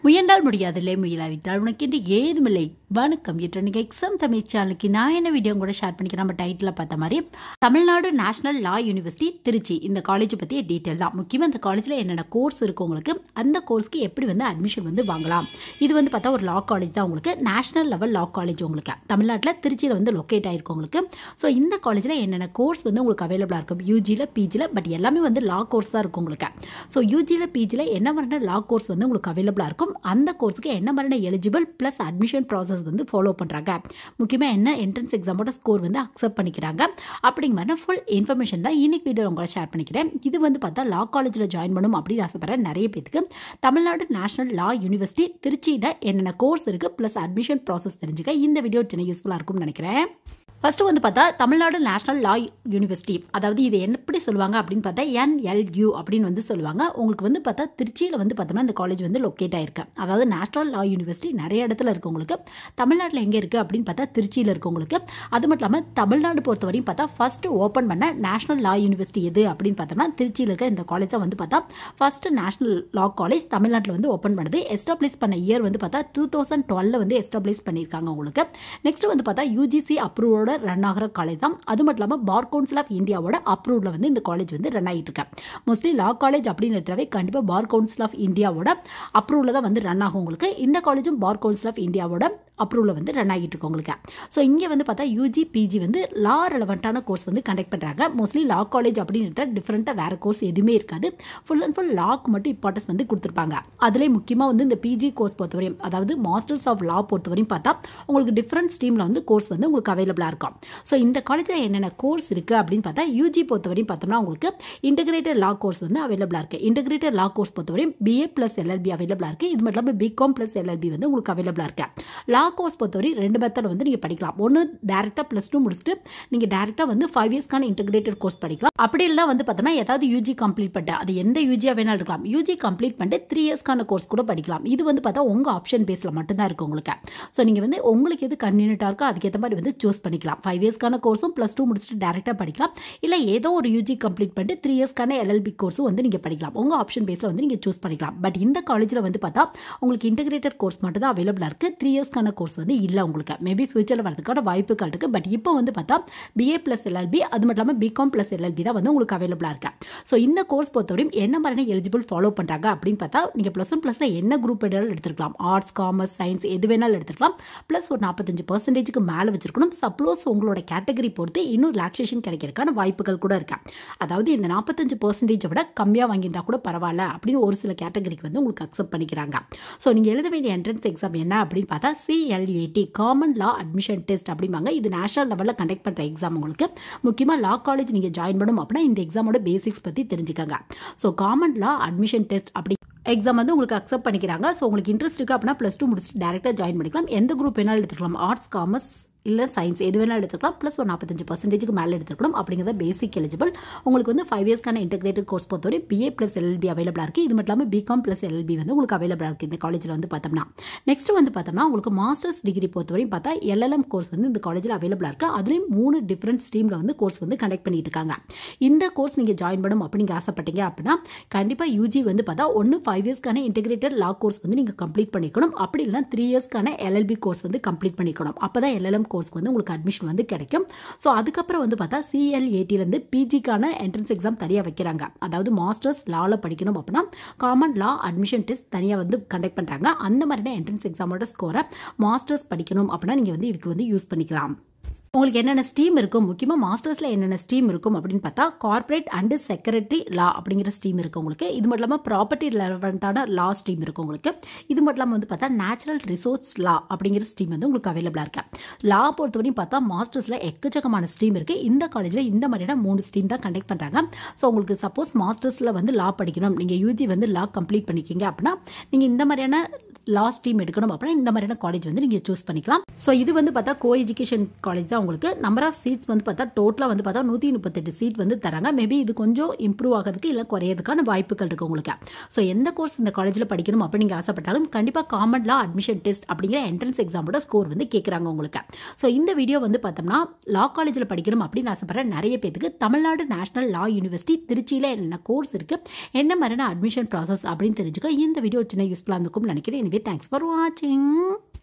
முயன்றால் முடியாதில்லை முயலாவிட்டால் உனக்கு என்று ஏதுமில்லை வணக்கம் என்ற நீங்கள் எக்ஸாம் தமிழ் சேனலுக்கு நான் என்ன வீடியோ கூட ஷேர் பண்ணிக்கிறேன் நம்ம டைட்டில் பார்த்த மாதிரி Tamil Nadu national law university Tiruchi இந்த காலேஜ் பற்றிய டீட்டெயில் தான் முக்கியமாக இந்த காலேஜில் என்னென்ன கோர்ஸ் இருக்கு உங்களுக்கு அந்த கோர்ஸ்க்கு எப்படி வந்து அட்மிஷன் வந்து வாங்கலாம் இது வந்து பார்த்தா ஒரு லா காலேஜ் தான் உங்களுக்கு நேஷனல் லெவல் லா காலேஜ் உங்களுக்கு தமிழ்நாட்டில் திருச்சியில் வந்து லொக்கேட் ஆயிருக்கு உங்களுக்கு ஸோ இந்த காலேஜில் என்னென்ன கோர்ஸ் வந்து உங்களுக்கு அவைலபிளாக இருக்கும் யூஜியில் பிஜியில் பட் எல்லாமே வந்து லா கோர்ஸ் தான் இருக்கும் உங்களுக்கு ஸோ யூஜியில் பிஜியில் என்ன மாதிரியான லா கோர்ஸ் வந்து உங்களுக்கு அவைலபிளாக இருக்கும் அந்த கோர்ஸுக்கு என்ன மாதிரியான எலிஜிபிள் ப்ளஸ் அட்மிஷன் ப்ராசஸ் வந்து ஃபாலோ பண்ணுறாங்க முக்கியமாக என்ன என்ட்ரன்ஸ் எக்ஸாமோட ஸ்கோர் வந்து அக்செப்ட் பண்ணிக்கிறாங்க அப்படிங்கிற மாதிரி ஃபுல் இன்ஃபர்மேஷன் தான் இன்னைக்கு வீடியோ உங்களை ஷேர் பண்ணிக்கிறேன் இது வந்து பார்த்தா லா காலேஜில் ஜாயின் பண்ணணும் அப்படின்னு ஆசைப்படுற நிறைய பேத்துக்கு தமிழ்நாடு நேஷனல் லா யூனிவர்சிட்டி திருச்சியில் என்னென்ன கோர்ஸ் இருக்குது ப்ளஸ் அட்மிஷன் ப்ராசஸ் தெரிஞ்சுக்க இந்த வீடியோ சின்ன யூஸ்ஃபுல்லாக இருக்கும்னு நினைக்கிறேன் ஃபர்ஸ்ட் வந்து பார்த்தா தமிழ்நாடு நேஷனல் லா யூனிவர்சிட்டி அதாவது இது எப்படி சொல்லுவாங்க அப்படின்னு பார்த்தா என்எல்யூ அப்படின்னு வந்து சொல்லுவாங்க உங்களுக்கு வந்து பார்த்தா திருச்சியில் வந்து பார்த்தோம்னா இந்த காலேஜ் வந்து லொக்கேட் ஆயிருக்கு அதாவது நேஷனல் லா யூனிவர்சிட்டி நிறைய இடத்துல இருக்கு உங்களுக்கு தமிழ்நாட்டில் எங்கே இருக்குது அப்படின்னு பார்த்தா திருச்சியில் இருக்கு உங்களுக்கு அது மட்டும் இல்லாமல் தமிழ்நாடு பொறுத்த வரையும் பார்த்தா ஃபர்ஸ்ட் ஓப்பன் பண்ண நேஷனல் லா யூனிவர்சிட்டி எது அப்படின்னு பார்த்தோம்னா திருச்சியில் இருக்க இந்த காலேஜ் தான் வந்து பார்த்தா ஃபர்ஸ்ட் நேஷனல் லா காலேஜ் தமிழ்நாட்டில் வந்து ஓப்பன் பண்ணுது எஸ்டாப்ளிஷ் பண்ண இயர் வந்து பார்த்தா டூ தௌசண்ட் டுவெல்ல வந்து எஸ்டாப்ளிஷ் பண்ணியிருக்காங்க உங்களுக்கு நெக்ஸ்ட் வந்து பார்த்தா யூஜிசி அப்ரூவோட ரன் ஆகிற காலேஜ் தான் அது மட்டும் இல்லாமல் பார் கவுன்சில் ஆஃப் இந்தியாவோட அப்ரூவ்ல வந்து இந்த காலேஜ் வந்து ரன் ஆகிட்டு இருக்கு மோஸ்ட்லி லா காலேஜ் அப்படின்னு எடுத்தாவே கண்டிப்பாக பார் கவுன்சில் ஆஃப் இந்தியாவோட அப்ரூவ்ல தான் வந்து ரன் ஆகும் உங்களுக்கு இந்த காலேஜும் பார் கவுன்சில் ஆஃப் இந்தியாவோட அப்ரூவில் வந்து ரன் ஆகிட்டு இருக்கு உங்களுக்கு ஸோ இங்கே வந்து பார்த்தா யூஜி பிஜி வந்து லா ரெலவெண்ட்டான கோர்ஸ் வந்து கண்டக்ட் பண்ணுறாங்க மோஸ்ட்லி லா காலேஜ் அப்படின்னு எடுத்தால் டிஃப்ரெண்ட்டாக வேறு கோர்ஸ் எதுவுமே இருக்காது ஃபுல் அண்ட் ஃபுல் லாக்கு மட்டும் இம்பார்ட்டன்ஸ் வந்து கொடுத்துருப்பாங்க அதிலே முக்கியமாக வந்து இந்த பிஜி கோர்ஸ் பொறுத்தவரையும் அதாவது மாஸ்டர்ஸ் ஆஃப் லா பொறுத்தவரையும் பார்த்தா உங்களுக்கு டிஃப்ரெண்ட் ஸ்ட்ரீமில் வந்து கோர்ஸ் வந்து உங்களுக்கு அவைலபிளாக இருக்கும் ஸோ இந்த காலேஜில் என்னென்ன கோர்ஸ் இருக்குது அப்படின்னு பார்த்தா யூஜி பொறுத்தவரையும் பார்த்தோம்னா உங்களுக்கு இன்டகிரேட்டட் லா கோர்ஸ் வந்து அவைலபிளாக இருக்குது இன்டகிரேட்டட் லா கோர்ஸ் பொறுத்தவரையும் பிஏ ப்ளஸ் எல்எல்பி அவைலபிளாக இருக்குது இது மட்டும் இல்லாமல் பிகாம் ப்ளஸ் எல்எல்பி வந்து உங்களுக்கு அவைலபிளாக இருக்குது லா கோர்ஸ் பொறுத்தவரை ரெண்டு மெத்தட் வந்து நீங்கள் படிக்கலாம் ஒன்று டேரெக்டாக ப்ளஸ் டூ முடிச்சுட்டு நீங்கள் டேரெக்டாக வந்து ஃபைவ் இயர்ஸ்க்கான இன்டகிரேட்டட் கோர்ஸ் படிக்கலாம் அப்படி இல்லை வந்து பார்த்தோம்னா ஏதாவது யூஜி கம்ப்ளீட் பண்ணிட்டு அது எந்த யூஜியாக வேணாலும் இருக்கலாம் யூஜி கம்ப்ளீட் பண்ணிட்டு த்ரீ இயர்ஸ்க்கான கோர்ஸ் கூட படிக்கலாம் இது வந்து பார்த்தா உங்கள் ஆப்ஷன் பேஸில் மட்டும்தான் இருக்குது உங்களுக்கு ஸோ நீங்கள் வந்து உங்களுக்கு எது கன்வீனியன்ட்டாக இருக்கோ அதுக்கேற்ற மாதிரி வந்து சூஸ் பண்ணிக்கலாம் ஃபைவ் இயர்ஸ்க்கான கோர்ஸும் ப்ளஸ் டூ முடிச்சுட்டு டேரெக்டாக படிக்கலாம் இல்லை ஏதோ ஒரு யூஜி கம்ப்ளீட் பண்ணிட்டு த்ரீ இயர்ஸ்க்கான எல்எல்பி கோர்ஸும் வந்து நீங்கள் படிக்கலாம் உங்கள் ஆப்ஷன் பேஸில் வந்து நீங்கள் சூஸ் பண்ணிக்கலாம் பட் இந்த காலேஜில் வந்து பார்த்தா உங்களுக்கு இன்டகிரேட்டட் கோர்ஸ் மட்டும் தான் அவைலபிளாக இருக்குது த்ரீ இயர்ஸ்க்கான கோர்ஸ் வந்து இல்லை உங்களுக்கு மேபி ஃபியூச்சரில் வரதுக்கான வாய்ப்புகள் இருக்குது பட் இப்போ வந்து பார்த்தா பிஏ ப்ளஸ் எல்எல்பி அது மட்டும் இல்லாமல் பிகாம் ப்ளஸ் எல்எல்பி தான் வந்து உங்களுக்கு அவைலபிளாக இருக்கு ஸோ இந்த கோர்ஸ் பொறுத்தவரையும் என்ன மாதிரியான எலிஜிபிள் ஃபாலோ பண்ணுறாங்க அப்படின்னு பார்த்தா நீங்கள் ப்ளஸ் ஒன் ப்ளஸில் என்ன குரூப் வேணாலும் எடுத்துக்கலாம் ஆர்ட்ஸ் காமர்ஸ் சயின்ஸ் எது வேணாலும் எடுத்துக்கலாம் ப்ளஸ் ஒரு நாற்பத்தஞ்சு பர்சன்டேஜுக்கு மேலே வச்சிருக்கணும் சப்ளோஸ் உங்களோட கேட்டகரி பொறுத்து இன்னும் ரிலாக்ஸேஷன் கிடைக்கிறதுக்கான வாய்ப்புகள் கூட இருக்கு அதாவது இந்த நாற்பத்தஞ்சு பர்சன்டேஜை விட கம்மியாக வாங்கியிருந்தா கூட பரவாயில்ல அப்படின்னு ஒரு சில கேட்டகரிக்கு வந்து உங்களுக்கு அக்செப்ட் பண்ணிக்கிறாங்க ஸோ நீங்கள் எழுத வேண்டிய என்ட்ரன்ஸ் எக்ஸாம் என்ன அப்படின்னு பார்த்தா C L A T common law admission test அப்படிம்பாங்க இது நேஷனல் லெவலில் கண்டக்ட் பண்ணுற எக்ஸாம் உங்களுக்கு முக்கியமாக லா காலேஜ் நீங்கள் ஜாயின் பண்ணணும் அப்படின்னா இந்த எக்ஸாமோட பேசிக்ஸ் பற்றி தெரிஞ்சுக்கோங்க so common law admission test அப்படி எக்ஸாம் வந்து உங்களுக்கு அக்செப்ட் பண்ணிக்கிறாங்க ஸோ உங்களுக்கு இன்ட்ரெஸ்ட் இருக்குது அப்படின்னா ப்ளஸ் டூ முடிச்சுட்டு டேரெக்டாக ஜாயின் பண்ணிக்கலாம் எந்த குரூப் வேணாலும் எடுத்துக்கலாம் ஆர்ட்ஸ் காமர்ஸ் இல்லை சயின்ஸ் எது வேணாலும் எடுத்துக்கலாம் ப்ளஸ் ஒரு நாற்பத்தஞ்சு பர்சன்டேஜுக்கு மேலே எடுத்துக்கணும் அப்படிங்கிறத பேசிக் எலிஜிபிள் உங்களுக்கு வந்து ஃபைவ் இயர்ஸ்க்கான இன்டெகிரேட்டட் கோர்ஸ் பொறுத்தவரை பிஏ ப்ளஸ் எல்எல்பி அவைலபிளாக இருக்குது இது மட்டும் இல்லாமல் பிகாம் ப்ளஸ் எல்எல்பி வந்து உங்களுக்கு அவைலபிளாக இருக்குது இந்த காலேஜில் வந்து பார்த்தோம்னா நெக்ஸ்ட் வந்து பார்த்தோம்னா உங்களுக்கு மாஸ்டர்ஸ் டிகிரி பொறுத்தவரையும் பார்த்தா எல்எல்எம் கோர்ஸ் வந்து இந்த காலேஜில் அவைலபிளாக இருக்குது அதுலேயும் மூணு டிஃப்ரெண்ட் ஸ்ட்ரீமில் வந்து கோர்ஸ் வந்து கண்டக்ட் பண்ணிட்டு இருக்காங்க இந்த கோர்ஸ் நீங்கள் ஜாயின் பண்ணணும் அப்படிங்க ஆசைப்பட்டீங்க அப்படின்னா கண்டிப்பாக யூஜி வந்து பார்த்தா ஒன்று ஃபைவ் இயர்ஸ்க்கான இன்டெகிரேட்டட் லா கோர்ஸ் வந்து நீங்கள் கம்ப்ளீட் பண்ணிக்கணும் அப்படி இல்லைனா த்ரீ இயர்ஸ்க்கான எல்எல்பி கோர்ஸ் வந்து கம்ப்ளீட் பண்ணிக்கணும் அப்போ தான் எல்எல்எம் கோர்ஸ்க்கு வந்து உங்களுக்கு அட்மிஷன் அட்மிஷன் வந்து கிடைக்கும் ஸோ அதுக்கப்புறம் வந்து பார்த்தா சிஎல்ஏடிலேருந்து பிஜிக்கான என்ட்ரன்ஸ் எக்ஸாம் தனியாக வைக்கிறாங்க அதாவது மாஸ்டர்ஸ் லாவில் படிக்கணும் அப்படின்னா காமன் லா அட்மிஷன் டெஸ்ட் தனியாக வந்து கண்டக்ட் பண்ணுறாங்க அந்த மாதிரியான என்ட்ரன்ஸ் எக்ஸாமோட ஸ்கோரை மாஸ்டர்ஸ் படிக்கணும் அப்படின்னா நீங்கள் வந்து இதுக்கு வந்து யூஸ் பண்ணிக்கலாம் உங்களுக்கு என்னென்ன ஸ்ட்ரீம் இருக்கும் முக்கியமாக மாஸ்டர்ஸில் என்னென்ன ஸ்ட்ரீம் இருக்கும் அப்படின்னு பார்த்தா கார்ப்பரேட் அண்டு செக்ரட்டரி லா அப்படிங்கிற ஸ்ட்ரீம் இருக்குது உங்களுக்கு இது மட்டும் இல்லாமல் ப்ராப்பர்ட்டி ரெலவெண்ட்டான லா ஸ்ட்ரீம் இருக்குது உங்களுக்கு இது மட்டும் இல்லாமல் வந்து பார்த்தா நேச்சுரல் ரிசோர்ஸ் லா அப்படிங்கிற ஸ்ட்ரீம் வந்து உங்களுக்கு அவைலபிளாக இருக்கு லா பொறுத்தவரையும் பார்த்தா மாஸ்டர்ஸில் எக்கச்சக்கமான ஸ்ட்ரீம் இருக்குது இந்த காலேஜில் இந்த மாதிரியான மூணு ஸ்ட்ரீம் தான் கண்டக்ட் பண்ணுறாங்க ஸோ உங்களுக்கு சப்போஸ் மாஸ்டர்ஸில் வந்து லா படிக்கணும் நீங்கள் யூஜி வந்து லா கம்ப்ளீட் பண்ணிக்கிங்க அப்படின்னா நீங்கள் இந்த மாதிரியான லா ஸ்ட்ரீம் எடுக்கணும் அப்படின்னா இந்த மாதிரியான காலேஜ் வந்து நீங்கள் சூஸ் பண்ணிக்கலாம் ஸோ இது வந்து பார்த்தா கோ எஜுகேஷன் காலேஜ் தான் உங்களுக்கு நம்பர் ஆஃப் சீட்ஸ் வந்து பார்த்தா டோட்டலாக வந்து பார்த்தா நூற்றி முப்பத்தெட்டு சீட் வந்து தராங்க மேபி இது கொஞ்சம் இம்ப்ரூவ் ஆகிறதுக்கு இல்லை குறையிறதுக்கான வாய்ப்புகள் இருக்குது உங்களுக்கு ஸோ எந்த கோர்ஸ் இந்த காலேஜில் படிக்கணும் அப்படின்னு நீங்கள் ஆசைப்பட்டாலும் கண்டிப்பாக காமன் லா அட்மிஷன் டெஸ்ட் அப்படிங்கிற என்ட்ரன்ஸ் எக்ஸாமோட ஸ்கோர் வந்து கேட்குறாங்க உங்களுக்கு ஸோ இந்த வீடியோ வந்து பார்த்தோம்னா லா காலேஜில் படிக்கணும் அப்படின்னு ஆசைப்படுற நிறைய பேத்துக்கு தமிழ்நாடு நேஷனல் லா யூனிவர்சிட்டி திருச்சியில் என்னென்ன கோர்ஸ் இருக்குது என்ன மாதிரியான அட்மிஷன் ப்ராசஸ் அப்படின்னு தெரிஞ்சுக்க இந்த வீடியோ சின்ன யூஸ்ஃபுல்லாக இருந்திருக்கும்னு நினைக்கிறேன் இந்த எனிவே தேங்க்ஸ் ஃபார் வாட்சிங்